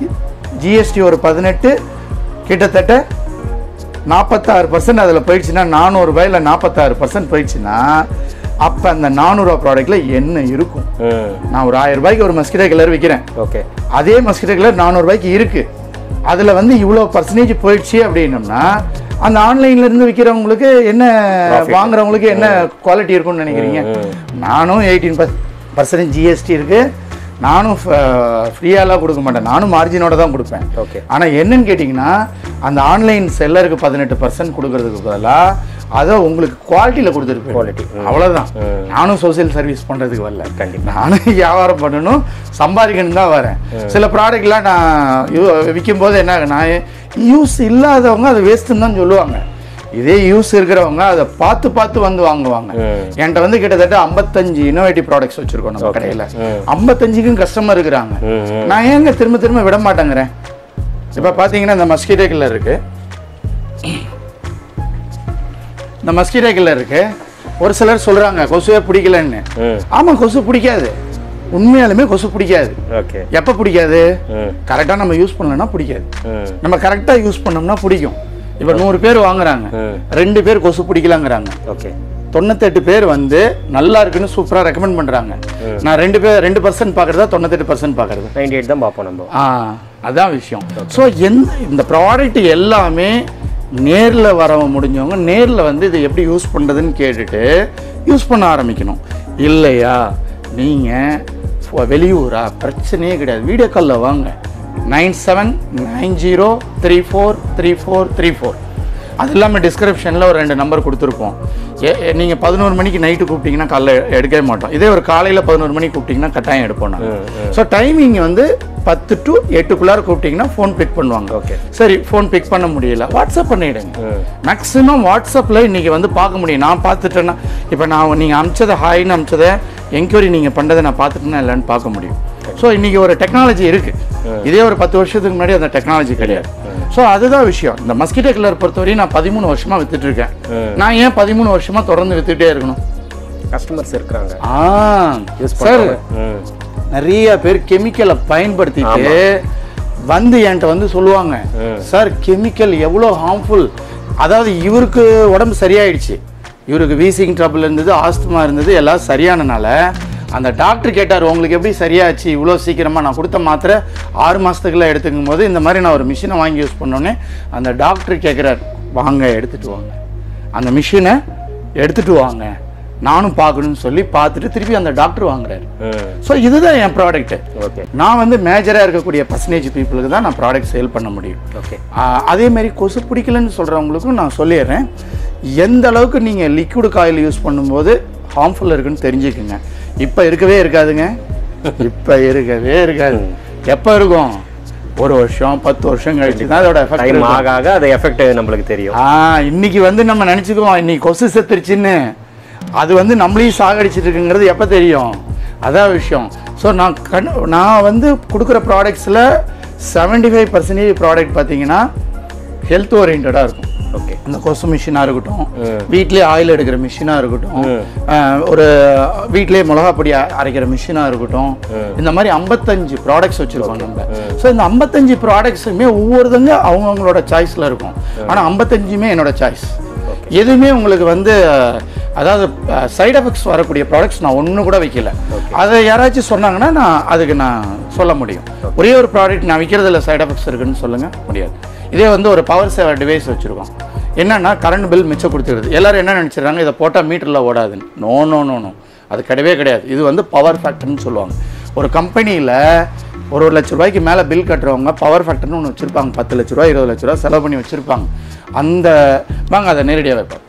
ஜிஎஸ்டி ஒரு பதினெட்டு கிட்டத்தட்ட நாற்பத்தாறு பர்சன்ட் அதில் போயிடுச்சுன்னா நானூறுபாயில் நாற்பத்தாறு பர்சன்ட் போயிடுச்சுன்னா அப்போ அந்த நானூறுரூவா ப்ராடக்ட்டில் என்ன இருக்கும் ம் நான் ஒரு ஆயிரம் ரூபாய்க்கு ஒரு மஸ்கிட்டோ கிளர் விற்கிறேன் ஓகே அதே மஸ்கிட்டோ கிளர் நானூறுபாய்க்கு இருக்கு அதில் வந்து இவ்வளோ பர்சன்டேஜ் போயிடுச்சு அப்படின்னம்னா அந்த ஆன்லைன்ல இருந்து விற்கிறவங்களுக்கு என்ன வாங்குறவங்களுக்கு என்ன குவாலிட்டி இருக்கும்னு நினைக்கிறீங்க நானும் எயிட்டீன் பர்சன்டேஜ் ஜிஎஸ்டி இருக்கு நானும் ஃப்ரீயாலாம் கொடுக்க மாட்டேன் நானும் மார்ஜினோட தான் கொடுப்பேன் ஓகே ஆனால் என்னன்னு கேட்டிங்கன்னா அந்த ஆன்லைன் செல்லருக்கு பதினெட்டு பர்சன்ட் கொடுக்கறதுக்கு பதிலாக அதை உங்களுக்கு குவாலிட்டியில் கொடுத்துருக்கு Quality, ம். அவ்வளோதான் ம். நானும் சோசியல் சர்வீஸ் பண்ணுறதுக்கு வரல கண்டிப்பா நானும் வியாபாரம் பண்ணணும் சம்பாதிக்கணும் தான் வரேன் சில ப்ராடக்ட்லாம் நான் விற்கும் போது என்ன ஆகுனா யூஸ் இல்லாதவங்க அது வேஸ்ட்டுன்னு தான் சொல்லுவாங்க இதே யூஸ் இருக்கிறவங்க அதை பார்த்து பார்த்து வந்து வாங்குவாங்க ம். என்கிட்ட வந்து கிட்டத்தட்ட ஐம்பத்தஞ்சு இன்னோவேட்டிவ் ப்ராடக்ட்ஸ் வச்சிருக்கோம் நம்ம கடையில் ஐம்பத்தஞ்சுக்கும் கஸ்டமர் இருக்கிறாங்க ம், ம். நான் ஏங்க திரும்ப திரும்ப விட மாட்டேங்கிறேன் இப்போ பார்த்தீங்கன்னா இந்த மஸ்கிட்டோ கில்லர் இருக்கு இந்த மஸ்கிட்டோ கில்லர் இருக்கு ஒரு சிலர் சொல்றாங்க கொசுவே பிடிக்கலன்னு ம் ஆமா கொசு பிடிக்காது உண்மையாலுமே கொசு பிடிக்காது ஓகே எப்போ பிடிக்காது ம் கரெக்டாக நம்ம யூஸ் பண்ணலன்னா பிடிக்காது ம் நம்ம கரெக்டாக யூஸ் பண்ணோம்னா பிடிக்கும் இப்போ நூறு பேர் வாங்குறாங்க ம். ரெண்டு பேர் கொசு பிடிக்கலாங்கிறாங்க ஓகே தொண்ணூத்தெட்டு பேர் வந்து நல்லா இருக்குன்னு சூப்பராக ரெக்கமெண்ட் பண்ணுறாங்க நான் ரெண்டு பேர் ரெண்டு பர்சன்ட் பார்க்குறதா தொண்ணூத்தெட்டு பர்சன்ட் பார்க்குறது நைன்டி எயிட் தான் பார்ப்போம் நம்ம ஆ அதான் விஷயம் ஸோ எந்த இந்த ப்ராடக்ட் எல்லாமே நேரில் வரவங்க முடிஞ்சவங்க நேரில் வந்து இதை எப்படி யூஸ் பண்ணுறதுன்னு கேட்டுட்டு யூஸ் பண்ண ஆரம்பிக்கணும் இல்லையா நீங்கள் வெளியூரா பிரச்சனையே கிடையாது வீடியோ காலில் வாங்க nine seven nine zero three four three four three four அது இல்லாமல் டிஸ்கிரிப்ஷனில் ஒரு ரெண்டு நம்பர் கொடுத்துருப்போம் நீங்கள் பதினோரு மணிக்கு நைட்டு கூப்பிட்டீங்கன்னா காலைல எடுக்கவே மாட்டோம் இதே ஒரு காலையில் பதினோரு மணிக்கு கூப்பிட்டீங்கன்னா கட்டாயம் எடுப்போம் நாங்கள் ஸோ டைமிங் வந்து பத்து டு எட்டுக்குள்ளார கூப்பிட்டீங்கன்னா ஃபோன் பிக் பண்ணுவாங்க Okay. சரி ஃபோன் பிக் பண்ண முடியல வாட்ஸ்அப் பண்ணிவிடுங்க ம் மேக்ஸிமம் வாட்ஸ்அப்பில் இன்றைக்கி வந்து பார்க்க முடியும் நான் பார்த்துட்டேன்னா இப்போ நான் நீங்கள் அமிச்சதை ஹாய்னு அமிச்சதை என்கொயரி நீங்கள் பண்ணுறதை நான் பார்த்துட்டேன்னா இல்லைன்னு பார்க்க முடியும் ஸோ இன்றைக்கி ஒரு டெக்னாலஜி இருக்குது இதே ஒரு பத்து வருஷத்துக்கு முன்னாடி அந்த டெக்னாலஜி கிடையாது ஸோ அதுதான் விஷயம் இந்த மஸ்கிட்டோ கில்லர் பொறுத்தவரையும் நான் பதிமூணு வருஷமாக வித்துட்டு இருக்கேன் நான் ஏன் பதிமூணு வருஷமாக தொடர்ந்து வித்துட்டே இருக்கணும் கஸ்டமர்ஸ் இருக்கிறாங்க ஆ யூஸ் சார் பண்ணுறாங்க ம் நிறைய பேர் கெமிக்கலை பயன்படுத்திட்டு வந்து என்கிட்ட வந்து சொல்லுவாங்க சார் கெமிக்கல் எவ்வளோ ஹார்ம்ஃபுல் அதாவது இவருக்கு உடம்பு சரியாயிடுச்சு இவருக்கு வீசிங் ட்ரபிள் இருந்தது ஆஸ்துமா இருந்தது எல்லாம் சரியானனால அந்த டாக்டர் கேட்டார் உங்களுக்கு எப்படி சரியாச்சு இவ்வளோ சீக்கிரமாக நான் கொடுத்த மாத்திரை ஆறு மாதத்துக்குள்ள எடுத்துக்கும் போது இந்த மாதிரி நான் ஒரு மிஷினை வாங்கி யூஸ் பண்ணோன்னே அந்த டாக்டர் கேட்குறார் வாங்க எடுத்துட்டு வாங்க அந்த மிஷினை எடுத்துட்டு வாங்க நானும் பார்க்கணும்னு சொல்லி பார்த்துட்டு திருப்பி அந்த டாக்டர் வாங்குறாரு ம் ஸோ இதுதான் என் ப்ராடக்ட்டு ஓகே நான் வந்து மேஜராக இருக்கக்கூடிய பர்சன்டேஜ் பீப்புளுக்கு தான் நான் ப்ராடக்ட் சேல் பண்ண முடியும் ஓகே ஆஹ் அதே மாதிரி கொசு பிடிக்கலன்னு சொல்கிறவங்களுக்கும் நான் சொல்லிடுறேன் எந்த அளவுக்கு நீங்கள் லிக்விட் காயில் யூஸ் பண்ணும்போது ஹார்ம்ஃபுல் இருக்குன்னு தெரிஞ்சுக்குங்க இப்போ இருக்கவே இருக்காதுங்க இப்போ இருக்கவே இருக்காது எப்போ இருக்கும் ஒரு வருஷம் பத்து வருஷம் கழிச்சு தான் அதோட எஃபெக்ட் டைம் ஆக ஆக அது எஃபெக்ட் நம்மளுக்கு தெரியும் ஆ இன்னைக்கு வந்து நம்ம நினச்சிக்குவோம் இன்னைக்கு கொசு செத்துருச்சுன்னு அது வந்து நம்மளையும் சாகடிச்சிட்டு இருக்குங்கிறது எப்போ தெரியும் அதான் விஷயம் ஸோ நான் கண் நான் வந்து கொடுக்குற ப்ராடக்ட்ஸில் செவன்டி ஃபைவ் பர்சன்டேஜ் ப்ராடக்ட் பார்த்தீங்கன்னா ஹெல்த் ஓரியன்டாக இருக்கும் ஓகே இந்த கொசு மிஷினாக இருக்கட்டும் வீட்டிலே ஆயில் எடுக்கிற மிஷினாக இருக்கட்டும் அஹ், ஒரு வீட்டிலே மிளகா பொடி அ- அரைக்கிற மிஷினாக இருக்கட்டும் இந்த மாதிரி ஐம்பத்தஞ்சு ப்ராடக்ட்ஸ் வச்சுருக்கோம் நம்ம ஸோ இந்த ஐம்பத்தஞ்சு ப்ராடக்ட்ஸுமே ஒவ்வொருத்தங்க அவங்கவுங்களோட சாய்ஸில் இருக்கும் ஆனால் ஐம்பத்தஞ்சுமே என்னோட சாய்ஸ் எதுவுமே உங்களுக்கு வந்து அஹ், அதாவது சைடு எஃபெக்ட்ஸ் வரக்கூடிய ப்ராடக்ட்ஸ் நான் ஒன்று கூட வைக்கல அதை யாராச்சும் சொன்னாங்கன்னா நான் அதுக்கு நான் சொல்ல முடியும் ஒரே ஒரு ப்ராடக்ட் நான் விற்கிறதுல சைடு எஃபெக்ட்ஸ் இருக்குன்னு சொல்லுங்க முடியாது இதே வந்து ஒரு பவர் சேவர் டிவைஸ் வச்சுருக்கோம் என்னன்னா கரண்ட் பில் மிச்சம் கொடுத்துருது எல்லாரும் என்ன நினச்சிடுறாங்க இதை போட்டால் மீட்டரில் ஓடாதுன்னு நோ நோ நோ நோ அது கிடையவே கிடையாது இது வந்து பவர் ஃபேக்டர்னு சொல்லுவாங்க ஒரு கம்பெனியில் ஒரு ஒரு லட்ச ரூபாய்க்கு மேலே பில் கட்டுறவங்க பவர் ஃபேக்டர்னு ஒன்று வச்சுருப்பாங்க பத்து லட்ச ரூபா இருபது லட்ச ரூபா செலவு பண்ணி வச்சுருப்பாங்க அந்த வாங்க அதை நேரடியாக வைப்பாங்க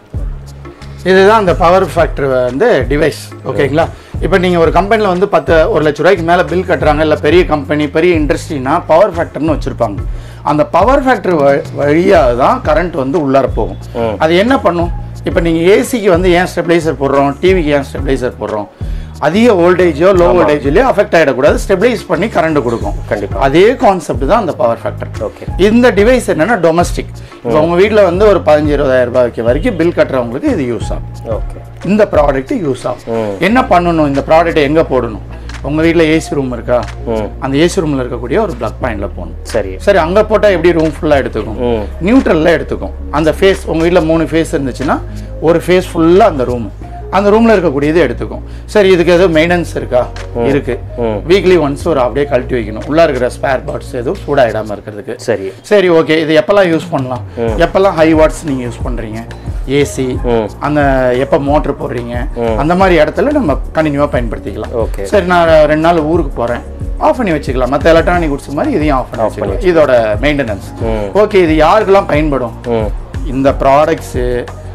இதுதான் அந்த பவர் ஃபேக்டர் வந்து டிவைஸ் ஓகேங்களா இப்போ நீங்கள் ஒரு கம்பெனியில் வந்து பத்து ஒரு லட்ச ரூபாய்க்கு மேலே பில் கட்டுறாங்க இல்லை பெரிய கம்பெனி பெரிய இண்டஸ்ட்ரினா பவர் ஃபேக்டர்னு வச்சுருப்பாங்க அந்த பவர் ஃபேக்டர் வழியாக தான் கரண்ட் வந்து உள்ளார போகும் அது என்ன பண்ணும் இப்போ நீங்கள் ஏசிக்கு வந்து ஏன் ஸ்டெபிளைசர் போடுறோம் டிவிக்கு ஏன் ஸ்டெபிளைசர் போடுறோம் அதிக வோல்டேஜோ லோ வோல்டேஜ்லையோ அஃபெக்ட் ஆகிடக்கூடாது ஸ்டெபிளைஸ் பண்ணி கரண்ட் கொடுக்கும் கண்டிப்பா. அதே கான்செப்ட் தான் அந்த பவர் ஃபேக்டர் ஓகே இந்த டிவைஸ் என்னன்னா டொமஸ்டிக் இப்போ உங்க வீட்டில் வந்து ஒரு பதினஞ்சு இருபதாயிரம் ரூபாய்க்கு வரைக்கும் பில் கட்டுறவங்களுக்கு இது யூஸ் ஆகும் ஓகே இந்த ப்ராடக்ட் யூஸ் ஆகும் என்ன பண்ணணும் இந்த ப்ராடக்ட் எங்க போடணும் உங்க வீட்டில் ஏசி ரூம் இருக்கா ம் அந்த ஏசி ரூம்ல இருக்கக்கூடிய ஒரு பிளக் பாயிண்ட்ல போகணும் சரி சரி அங்க போட்டா எப்படி ரூம் ஃபுல்லா எடுத்துக்கும் ம் நியூட்ரல்ல எடுத்துக்கும் அந்த ஃபேஸ் உங்க வீட்டில் மூணு ஃபேஸ் இருந்துச்சுன்னா ஒரு ஃபேஸ் ஃபுல்லா அந்த ரூம் அந்த ரூம்ல இருக்கக்கூடியது எடுத்துக்கும் சரி இதுக்கு எதுவும் மெயின்டெனன்ஸ் இருக்கா இருக்கு ம். வீக்லி ஒன்ஸ் ஒரு அப்படியே கழட்டி வைக்கணும் உள்ள இருக்கிற ஸ்பேர் பார்ட்ஸ் எதுவும் சூடாயிடாம இருக்கிறதுக்கு சரி சரி ஓகே இது எப்பெல்லாம் யூஸ் பண்ணலாம் எப்பெல்லாம் ஹை வாட்ஸ் நீங்கள் யூஸ் பண்ணுறீங்க ஏசி ம் அந்த எப்போ மோட்ரு போடுறீங்க அந்த மாதிரி இடத்துல நம்ம கண்டினியூவாக பயன்படுத்திக்கலாம் ஓகே சரி நான் ரெண்டு நாள் ஊருக்கு போகிறேன் ஆஃப் பண்ணி வச்சுக்கலாம் மற்ற எலக்ட்ரானிக் குட்ஸ் மாதிரி இதையும் ஆஃப் பண்ணி வச்சுக்கலாம் இதோட மெயின்டெனன்ஸ் ம். ஓகே இது யாருக்கெல்லாம் பயன்படும் ம் இந்த ப்ராடக்ட்ஸு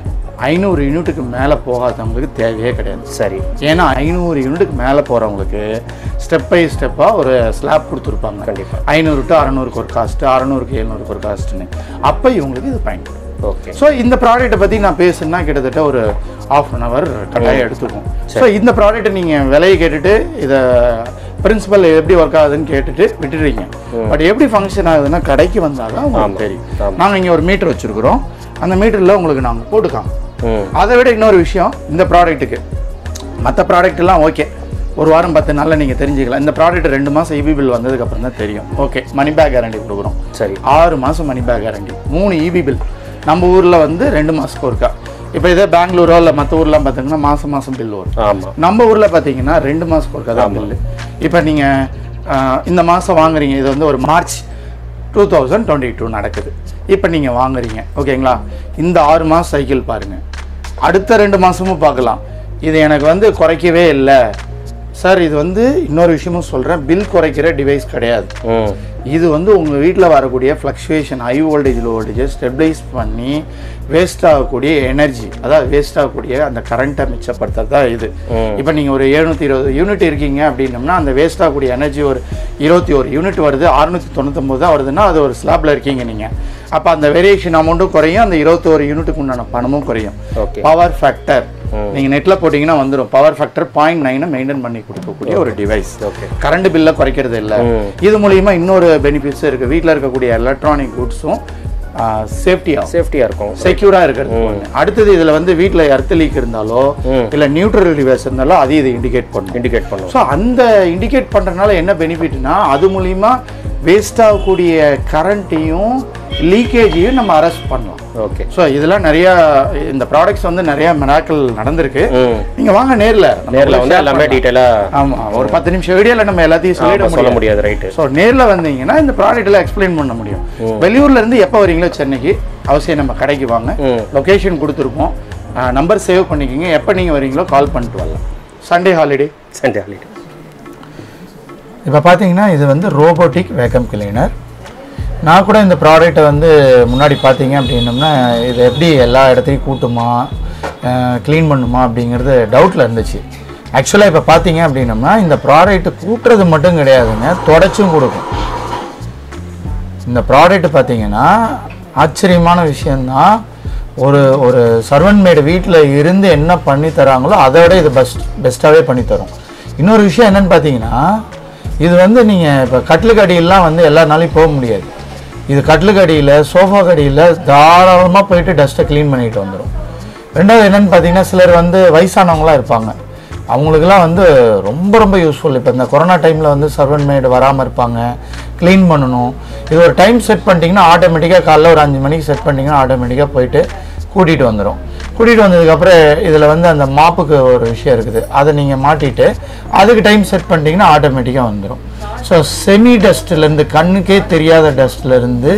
ஐநூறு யூனிட்டுக்கு மேலே போகாதவங்களுக்கு தேவையே கிடையாது சரி ஏன்னா ஐநூறு யூனிட்டுக்கு மேலே போகிறவங்களுக்கு ஸ்டெப் பை ஸ்டெப்பாக ஒரு ஸ்லாப் கொடுத்துருப்பாங்க கண்டிப்பா. ஐநூறு டு அறநூறுக்கு ஒரு காஸ்ட்டு அறநூறுக்கு எழுநூறுக்கு ஒரு காஸ்ட்டுன்னு அப்போ இவங்களுக்கு இது பயன்படும் ஓகே ஸோ இந்த ப்ராடக்ட்டை பற்றி நான் பேசுனா கிட்டத்தட்ட ஒரு ஆஃப் அன் ஹவர் கட்டாயம் எடுத்துக்கும் ஸோ இந்த ப்ராடக்ட்டை நீங்கள் விலையை கேட்டுட்டு இதை பிரின்சிபல் எப்படி ஒர்க் ஆகுதுன்னு கேட்டுட்டு விட்டுடுறீங்க பட் எப்படி ஃபங்க்ஷன் ஆகுதுன்னா கடைக்கு வந்தால் தான் உங்களுக்கு தெரியும் ஆமா. நாங்கள் இங்கே ஒரு மீட்டர் வச்சுருக்குறோம் அந்த மீட்டரில் உங்களுக்கு நாங்கள் போட்டுக்காம் ம் அதை விட இன்னொரு விஷயம் இந்த ப்ராடக்ட்டுக்கு மற்ற ப்ராடக்ட் எல்லாம் ஓகே ஒரு வாரம் பத்து நாளில் நீங்கள் தெரிஞ்சுக்கலாம் இந்த ப்ராடக்ட் ரெண்டு மாதம் இபி பில் வந்ததுக்கப்புறம் தான் தெரியும் ஓகே மணி பேக் கேரண்டி கொடுக்குறோம் சரி ஆறு மாதம் மணி பேக் கேரண்டி மூணு இபி பில் நம்ம ஊரில் வந்து ரெண்டு மாதத்துக்கு ஒருக்கா இப்போ இதே பெங்களூரோ இல்லை மற்ற ஊர்லாம் பார்த்தீங்கன்னா மாதம் மாதம் பில் வரும் ஆமாம் நம்ம ஊரில் பார்த்தீங்கன்னா ரெண்டு மாதத்துக்கு ஒருக்கா தான் பில்லு இப்போ நீங்கள் இந்த மாதம் வாங்குறீங்க இது வந்து ஒரு March two thousand twenty two நடக்குது இப்போ நீங்கள் வாங்குறீங்க ஓகேங்களா இந்த ஆறு மாதம் சைக்கிள் பாருங்கள் அடுத்த ரெண்டு மாதமும் பார்க்கலாம் இது எனக்கு வந்து குறைக்கவே இல்லை சார் இது வந்து இன்னொரு விஷயமும் சொல்கிறேன் பில் குறைக்கிற டிவைஸ் கிடையாது ம் இது வந்து உங்கள் வீட்டில் வரக்கூடிய ஃப்ளக்சுவேஷன் ஹை வோல்டேஜ் லோ வோல்டேஜை ஸ்டெபிளைஸ் பண்ணி வேஸ்ட் ஆகக்கூடிய எனர்ஜி அதாவது வேஸ்ட் ஆகக்கூடிய அந்த கரண்ட்டை மிச்சப்படுத்துறது தான் இது இப்போ நீங்கள் ஒரு எழுநூற்றி இருபது யூனிட் இருக்கீங்க அப்படின்னம்னா அந்த வேஸ்ட் ஆகக்கூடிய எனர்ஜி ஒரு இருபத்தி ஒரு யூனிட் வருது அறுநூற்றி தொண்ணூத்தொம்பது தான் வருதுன்னா அது ஒரு ஸ்லாப்ல இருக்கீங்க நீங்கள் அப்போ அந்த வேரியேஷன் அமௌண்ட்டும் குறையும் அந்த இருபத்தோரு யூனிட்டுக்கு உண்டான பணமும் குறையும் ஓகே பவர் ஃபேக்டர் நீங்கள் நெட்டில் போட்டிங்கன்னா வந்துடும் பவர் ஃபேக்டர் பாயிண்ட் நைனை மெயின்டைன் பண்ணி கொடுக்கக்கூடிய ஒரு டிவைஸ் ஓகே கரண்ட் பில்லை குறைக்கிறது இல்லை இது மூலியமா இன்னொரு பெனிஃபிட்ஸ் இருக்கு வீட்டில் இருக்கக்கூடிய எலக்ட்ரானிக் குட்ஸும் சேஃப்டி ஆகும் சேஃப்டியாக இருக்கும் செக்யூரா இருக்கிறது ஒண்ணு. அடுத்தது இதுல வந்து வீட்ல எர்த் லீக் இருந்தாலோ இல்ல நியூட்ரல் ரிவர்ஸ் இருந்தாலோ அதையும் இது இண்டிகேட் பண்ணும் இண்டிகேட் பண்ணும் ஸோ அந்த இண்டிகேட் பண்றதுனால என்ன பெனிஃபிட்னா அது மூலியமா வேஸ்ட் ஆகக்கூடிய கரண்ட்டையும் லீக்கேஜையும் நம்ம அரெஸ்ட் பண்ணலாம் ஓகே ஸோ இதெல்லாம் நிறைய இந்த ப்ராடக்ட்ஸ் வந்து நிறைய மிராக்கள் நடந்திருக்கு ம் நீங்க வாங்க நேர்ல நம்ம நேரில் share வந்து எல்லாமே பண்ணலாம். டீட்டெயிலாக ஆமா ஒரு பத்து நிமிஷம் வீடியோல நம்ம எல்லாத்தையும் சொல்லிட சொல்ல முடியும் முடியாது ரைட்டு ஸோ நேர்ல வந்தீங்கன்னா இந்த ப்ராடக்ட் எல்லாம் எக்ஸ்பிளைன் பண்ண முடியும் வெளியூர்ல இருந்து எப்போ வரீங்களோ சென்னைக்கு அவசியம் நம்ம கடைக்கு வாங்க ம். லொகேஷன் கொடுத்துருப்போம் நம்பர் சேவ் பண்ணிக்கோங்க எப்போ நீங்க வரீங்களோ கால் பண்ணிட்டு வரலாம் சண்டே ஹாலிடே சண்டே ஹாலிடே இப்போ பார்த்தீங்கன்னா இது வந்து ரோபோட்டிக் வேக்கம் கிளீனர் நான் கூட இந்த ப்ராடக்ட்டை வந்து முன்னாடி பார்த்தீங்க அப்படின்னம்னா இது எப்படி எல்லா இடத்தையும் கூட்டுமா க்ளீன் பண்ணுமா அப்படிங்கிறது டவுட்டில் இருந்துச்சு ஆக்சுவலாக இப்போ பார்த்தீங்க அப்படின்னம்னா இந்த ப்ராடக்ட் கூட்டுறது மட்டும் கிடையாதுங்க தொடச்சும் கொடுக்கும் இந்த ப்ராடக்ட் பார்த்தீங்கன்னா ஆச்சரியமான விஷயந்தான் ஒரு ஒரு சர்வன் மேடு வீட்டில் இருந்து என்ன பண்ணி தராங்களோ அதை விட இது பெஸ்ட் பெஸ்ட்டாகவே பண்ணி தரும் இன்னொரு விஷயம் என்னன்னு பார்த்தீங்கன்னா இது வந்து நீங்கள் இப்போ கட்டிலுக்கு அடியிலாம் வந்து எல்லா நாளையும் போக முடியாது இது கட்டிலுக்கு அடியில் சோஃபா கடியில் தாராளமாக போயிட்டு டஸ்ட்டை க்ளீன் பண்ணிட்டு வந்துடும் ரெண்டாவது என்னன்னு பார்த்தீங்கன்னா சிலர் வந்து வயசானவங்களாம் இருப்பாங்க அவங்களுக்குலாம் வந்து ரொம்ப ரொம்ப யூஸ்ஃபுல் இப்போ இந்த கொரோனா டைமில் வந்து சர்வன் மேடு வராமல் இருப்பாங்க க்ளீன் பண்ணணும் இது ஒரு டைம் செட் பண்ணிட்டீங்கன்னா ஆட்டோமேட்டிக்காக காலைல ஒரு அஞ்சு மணிக்கு செட் பண்ணிட்டீங்கன்னா ஆட்டோமேட்டிக்காக போயிட்டு கூட்டிகிட்டு வந்துடும் கூட்டிகிட்டு வந்ததுக்கப்புறம் இதில் வந்து அந்த மாப்புக்கு ஒரு விஷயம் இருக்குது அதை நீங்கள் மாட்டிட்டு அதுக்கு டைம் செட் பண்ணிட்டீங்கன்னா ஆட்டோமேட்டிக்காக வந்துடும் ஸோ செமி டஸ்ட்லேருந்து கண்ணுக்கே தெரியாத டஸ்ட்லேருந்து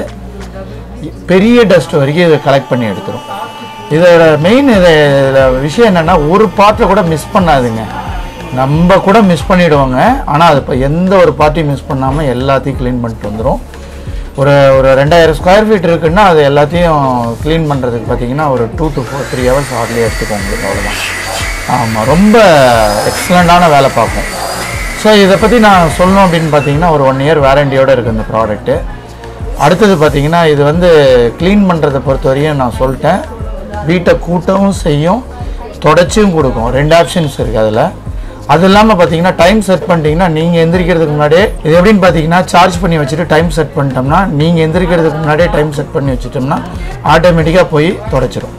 பெரிய டஸ்ட் வரைக்கும் இதை கலெக்ட் பண்ணி எடுத்துரும் இதோட மெயின் இது இதில் விஷயம் என்னென்னா ஒரு பார்ட்டை கூட மிஸ் பண்ணாதுங்க நம்ம கூட மிஸ் பண்ணிடுவாங்க ஆனால் அது இப்போ எந்த ஒரு பார்ட்டியும் மிஸ் பண்ணாமல் எல்லாத்தையும் க்ளீன் பண்ணிட்டு வந்துடும் ஒரு ஒரு ரெண்டாயிரம் ஸ்கொயர் ஃபீட் இருக்குன்னா அது எல்லாத்தையும் க்ளீன் பண்ணுறதுக்கு பார்த்தீங்கன்னா ஒரு two to four three hours hardly எடுத்துக்கும் உங்களுக்கு அவ்வளோதான் ஆமாம் ரொம்ப எக்ஸலண்ட்டான வேலை பார்க்கும் ஸோ இதை பற்றி நான் சொல்லணும் அப்படின்னு பார்த்தீங்கன்னா ஒரு ஒன் இயர் வேரண்டியோடு இருக்குது இந்த ப்ராடக்ட்டு அடுத்தது பார்த்தீங்கன்னா இது வந்து க்ளீன் பண்ணுறதை பொறுத்தவரையும் நான் சொல்லிட்டேன் வீட்டை கூட்டவும் செய்யும் தொடச்சியும் கொடுக்கும் ரெண்டு ஆப்ஷன்ஸ் இருக்குது அதில் அது இல்லாமல் பார்த்தீங்கன்னா டைம் செட் பண்ணிட்டீங்கன்னா நீங்கள் எந்திரிக்கிறதுக்கு முன்னாடியே இது எப்படின்னு பார்த்தீங்கன்னா சார்ஜ் பண்ணி வச்சுட்டு டைம் செட் பண்ணிட்டோம்னா நீங்கள் எந்திரிக்கிறதுக்கு முன்னாடியே டைம் செட் பண்ணி வச்சுட்டோம்னா ஆட்டோமேட்டிக்காக போய் தொடச்சிரும்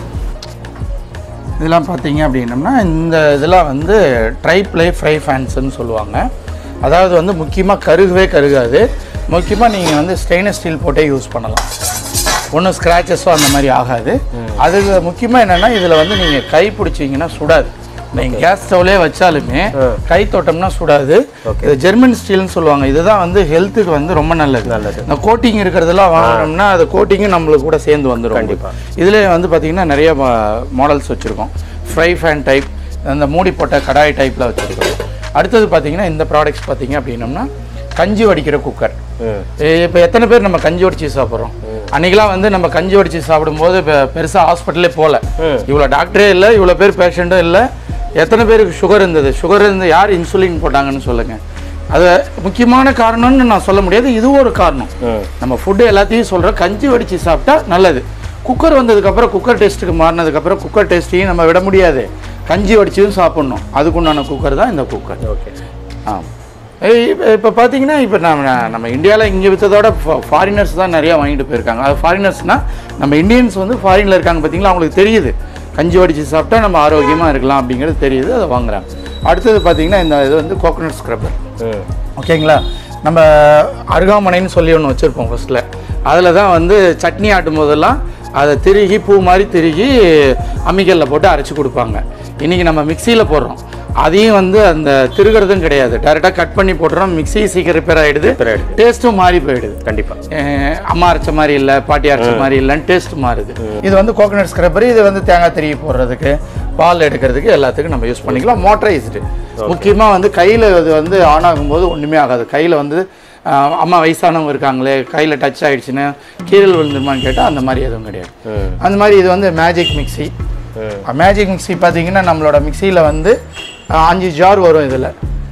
இதெல்லாம் பார்த்தீங்க அப்படின்னம்னா இந்த இதெல்லாம் வந்து ட்ரைப்ளே ஃப்ரை ஃபேன்ஸ்னு சொல்லுவாங்க அதாவது வந்து முக்கியமாக கருகவே கருகாது முக்கியமாக நீங்கள் வந்து ஸ்டெயின்லெஸ் ஸ்டீல் போட்டே யூஸ் பண்ணலாம் ஒன்றும் ஸ்க்ராச்சஸோ அந்த மாதிரி ஆகாது அது முக்கியமாக என்னென்னா இதில் வந்து நீங்கள் கை பிடிச்சிங்கன்னா சுடாது நீங்கள் கேஸ் ஸ்டவ்லேயே வச்சாலுமே கை தொட்டோம்னா சுடாது இது ஜெர்மன் ஸ்டீல்னு சொல்லுவாங்க இதுதான் வந்து ஹெல்த்துக்கு வந்து ரொம்ப நல்லது நல்லது. இந்த கோட்டிங் இருக்கிறதெல்லாம் வாங்கினோம்னா அது கோட்டிங்கும் நம்மளுக்கு கூட சேர்ந்து வந்துடும் கண்டிப்பா. இதில் வந்து பார்த்தீங்கன்னா நிறைய மாடல்ஸ் வச்சுருக்கோம் ஃப்ரை ஃபேன் டைப் அந்த மூடி போட்ட கடாய் டைப்பில் வச்சுருக்கோம் அடுத்தது பார்த்தீங்கன்னா இந்த ப்ராடக்ட்ஸ் பார்த்தீங்க அப்படின்னம்னா கஞ்சி வடிக்கிற குக்கர் ம் இப்போ எத்தனை பேர் நம்ம கஞ்சி வடிச்சு சாப்பிட்றோம் அன்னைக்கெல்லாம் வந்து நம்ம கஞ்சி வடிச்சு சாப்பிடும்போது இப்போ பெருசாக ஹாஸ்பிட்டலே போகல ம். இவ்வளோ டாக்டரே இல்லை இவ்வளோ பேர் பேஷண்ட்டும் இல்லை எத்தனை பேருக்கு சுகர் இருந்தது சுகர் இருந்து யார் இன்சுலின் போட்டாங்கன்னு சொல்லுங்கள் அது முக்கியமான காரணம்னு நான் சொல்ல முடியாது இதுவும் ஒரு காரணம் ம் நம்ம ஃபுட்டு எல்லாத்தையும் சொல்கிறோம் கஞ்சி வடித்து சாப்பிட்டா நல்லது குக்கர் வந்ததுக்கப்புறம் குக்கர் டேஸ்ட்டுக்கு மாறினதுக்கப்புறம் குக்கர் டேஸ்ட்டையும் நம்ம விட முடியாது கஞ்சி வடிச்சும் சாப்பிட்ணும் அதுக்குண்டான குக்கர் தான் இந்த குக்கர் ஓகே ஆ இப்போ இப்போ பார்த்தீங்கன்னா இப்போ நம்ம நம்ம இந்தியாவில் இங்கே விற்றதோட ஃபாரினர்ஸ் தான் நிறையா வாங்கிட்டு போயிருக்காங்க அது ஃபாரினர்ஸ்னால் நம்ம இந்தியன்ஸ் வந்து ஃபாரினில் இருக்காங்க பார்த்தீங்களா அவங்களுக்கு தெரியுது கஞ்சி வடித்து சாப்பிட்டா நம்ம ஆரோக்கியமாக இருக்கலாம் அப்படிங்கிறது தெரியுது அதை வாங்குறாங்க அடுத்தது பார்த்தீங்கன்னா இந்த இது வந்து கோகோனட் ஸ்க்ரப்பர் ம் ஓகேங்களா நம்ம அருகாமனைன்னு சொல்லி ஒன்று வச்சுருப்போம் ஃபஸ்ட்டில் அதில் தான் வந்து சட்னி ஆட்டும் போதெல்லாம் அதை திருகி பூ மாதிரி திருகி அம்மிக்கல்ல போட்டு அரைச்சி கொடுப்பாங்க இன்றைக்கி நம்ம மிக்சியில் போடுறோம் அதையும் வந்து அந்த திருகிறதும் கிடையாது டேரெக்டாக கட் பண்ணி போட்டுறோம் மிக்ஸி சீக்கிரம் ரிப்பேர் ஆகிடுது Repair ஆயிடுது. டேஸ்ட்டும் மாறி போயிடுது கண்டிப்பாக அஹ் அம்மா அரைச்ச மாதிரி இல்லை பாட்டி அரைச்ச மாதிரி இல்லைன்னு டேஸ்ட் மாறுது இது வந்து கோகனட் ஸ்க்ரப்பர் இது வந்து தேங்காய் திருகி போடுறதுக்கு பால் எடுக்கிறதுக்கு எல்லாத்துக்கும் நம்ம யூஸ் பண்ணிக்கலாம் மோட்டரைஸ்டு முக்கியமாக வந்து கையில் இது வந்து ஆன் ஆகும்போது ஒன்றுமே ஆகாது கையில் வந்து அஹ், அம்மா வயசானவங்க இருக்காங்களே கையில் டச் ஆயிடுச்சுன்னு கீரல் விழுந்துருமான்னு கேட்டால் அந்த மாதிரி எதுவும் கிடையாது ம் அந்த மாதிரி இது வந்து மேஜிக் மிக்ஸி ம் மேஜிக் மிக்ஸி பார்த்தீங்கன்னா நம்மளோட மிக்சியில் வந்து அஹ், அஞ்சு ஜார் வரும் இதில்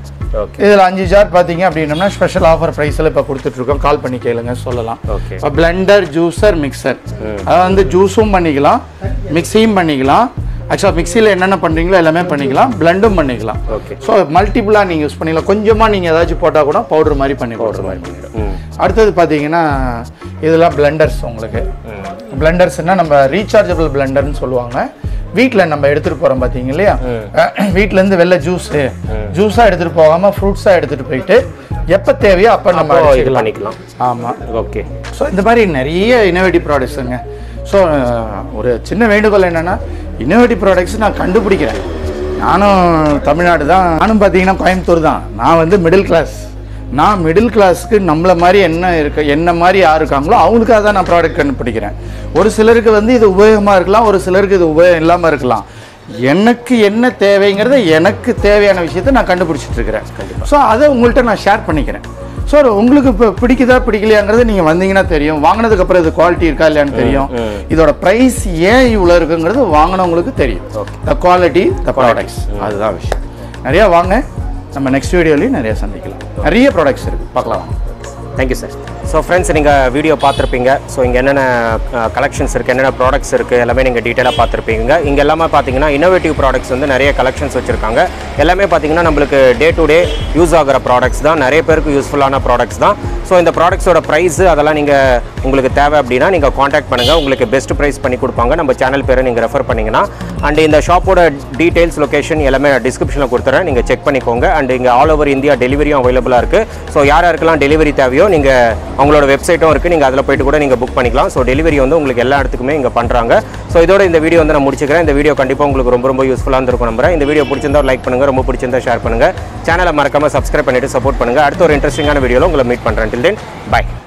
ஓகே இதில் அஞ்சு ஜார் பார்த்தீங்க அப்படின்னம்னா ஸ்பெஷல் ஆஃபர் ப்ரைஸில் இப்போ கொடுத்துட்ருக்கோம் கால் பண்ணி கேளுங்க சொல்லலாம் ஓகே இப்போ பிளெண்டர் ஜூஸர் மிக்சர் அதாவது வந்து ஜூஸும் பண்ணிக்கலாம் மிக்ஸியும் பண்ணிக்கலாம் ஆக்சுவலாக மிக்சியில் என்னென்ன பண்ணுறீங்களோ எல்லாமே பண்ணிக்கலாம் பிளெண்டும் பண்ணிக்கலாம் ஓகே ஸோ மல்டிபிளாக நீங்கள் யூஸ் பண்ணிக்கலாம் கொஞ்சமாக நீங்கள் ஏதாச்சும் போட்டால் கூட பவுடர் மாதிரி பண்ணி பவுடர் மாதிரி ம் அடுத்தது பார்த்தீங்கன்னா இதெல்லாம் பிளெண்டர்ஸ் உங்களுக்கு பிளெண்டர்ஸ்னால் நம்ம ரீசார்ஜபிள் பிளெண்டர்னு சொல்லுவாங்க வீட்டில் நம்ம எடுத்துகிட்டு போகிறோம் பார்த்தீங்க இல்லையா வீட்டிலேருந்து வெளில ஜூஸு ஜூஸாக எடுத்துகிட்டு போகாமல் ஃப்ரூட்ஸாக எடுத்துகிட்டு போயிட்டு எப்போ தேவையோ அப்போ நம்ம அப்போ இது அடிச்சுக்கலாம் பண்ணிக்கலாம் ஆமாம் ஓகே ஸோ இந்த மாதிரி நிறைய இன்னோவேட்டிவ் ப்ராடக்ட்ஸுங்க ஸோ ஒரு சின்ன வேண்டுகோள் என்னென்னா இன்னோவேட்டிவ் ப்ராடக்ட்ஸ் நான் கண்டுபிடிக்கிறேன் நானும் தமிழ்நாடு தான் நானும் பார்த்தீங்கன்னா கோயம்புத்தூர் தான் நான் வந்து மிடில் கிளாஸ் நான் மிடில் கிளாஸ்க்கு நம்மள மாதிரி என்ன இருக்க என்ன மாதிரி யார் இருக்காங்களோ அவங்களுக்காக தான் நான் ப்ராடக்ட் கண்டுபிடிக்கிறேன் ஒரு சிலருக்கு வந்து இது உபயோகமாக இருக்கலாம் ஒரு சிலருக்கு இது உபயோகம் இல்லாமல் இருக்கலாம் எனக்கு என்ன தேவைங்கிறத எனக்கு தேவையான விஷயத்தை நான் கண்டுபிடிச்சிட்டு இருக்கிறேன் ஸோ அதை உங்கள்கிட்ட நான் ஷேர் பண்ணிக்கிறேன் ஸோ உங்களுக்கு இப்போ பிடிக்குதா பிடிக்கலையாங்கிறது நீங்கள் வந்தீங்கன்னா தெரியும் வாங்கினதுக்கு அப்புறம் இது குவாலிட்டி இருக்கா இல்லையான்னு தெரியும் இதோட ப்ரைஸ் ஏன் இவ்வளோ இருக்குங்கிறது வாங்கினவங்களுக்கு தெரியும் த குவாலிட்டி த ப்ராடக்ட்ஸ் அதுதான் விஷயம் நிறையா வாங்க நம்ம நெக்ஸ்ட் வீடியோலையும் நிறைய சந்திக்கலாம் நிறைய ப்ராடக்ட்ஸ் இருக்குது பார்க்கலாம் வாங்க. தேங்க்யூ சார் ஸோ ஃப்ரெண்ட்ஸ் நீங்கள் வீடியோ பார்த்துருப்பீங்க ஸோ இங்கே என்னென்ன கலெக்ஷன்ஸ் இருக்குது என்னென்ன ப்ராடக்ட்ஸ் இருக்குது எல்லாமே நீங்கள் டீட்டெயிலாக பார்த்துருப்பீங்க இங்கே எல்லாமே பார்த்தீங்கன்னா இன்னோவேட்டிவ் ப்ராடக்ட்ஸ் வந்து நிறைய கலெக்ஷன்ஸ் வச்சுருக்காங்க எல்லாமே பார்த்தீங்கன்னா நம்மளுக்கு டே டு டே யூஸ் ஆகிற ப்ராடக்ட்ஸ் தான் நிறைய பேருக்கு யூஸ்ஃபுல்லான ப்ராடக்ட்ஸ் தான் ஸோ இந்த ப்ராடக்ட்ஸோட ப்ரைஸ் அதெல்லாம் நீங்கள் உங்களுக்கு தேவை அப்படின்னா நீங்கள் காண்டாக்ட் பண்ணுங்கள் உங்களுக்கு பெஸ்ட் ப்ரைஸ் பண்ணி கொடுப்பாங்க நம்ம சேனல் பேரை நீங்கள் ரெஃபர் பண்ணிங்கன்னா அண்ட் இந்த ஷாப்போட டீட்டெயில்ஸ் லொகேஷன் எல்லாமே டிஸ்கிரிப்ஷனில் கொடுத்துறேன் நீங்கள் செக் பண்ணிக்கோங்க அண்ட் இங்கே ஆல் ஓவர் இந்தியா டெலிவரியும் அவைலபிளாக இருக்குது ஸோ யார் யாருக்கெல்லாம் டெலிவரி தேவையோ நீங்கள் அவங்களோட வெப்சைட்டும் இருக்குது நீங்கள் அதில் போயிட்டு கூட நீங்கள் புக் பண்ணிக்கலாம் ஸோ டெலிவரி வந்து உங்களுக்கு எல்லா இடத்துக்குமே இங்கே பண்ணுறாங்க ஸோ இதோட இந்த வீடியோ வந்து நான் முடிச்சுக்கிறேன் இந்த வீடியோ கண்டிப்பாக உங்களுக்கு ரொம்ப ரொம்ப யூஸ்ஃபுல்லாக இருந்திருக்கும் நம்புறேன் இந்த வீடியோ பிடிச்சிருந்தா லைக் பண்ணுங்கள் ரொம்ப பிடிச்சிருந்தா ஷேர் பண்ணுங்கள் சேனலை மறக்காமல் சப்ஸ்கிரைப் பண்ணிட்டு சப்போர்ட் பண்ணுங்கள் அடுத்த ஒரு இன்ட்ரெஸ்டிங்கான வீடியோவில் உங்களை மீட் பண்ணுறேன் டில் தென் பை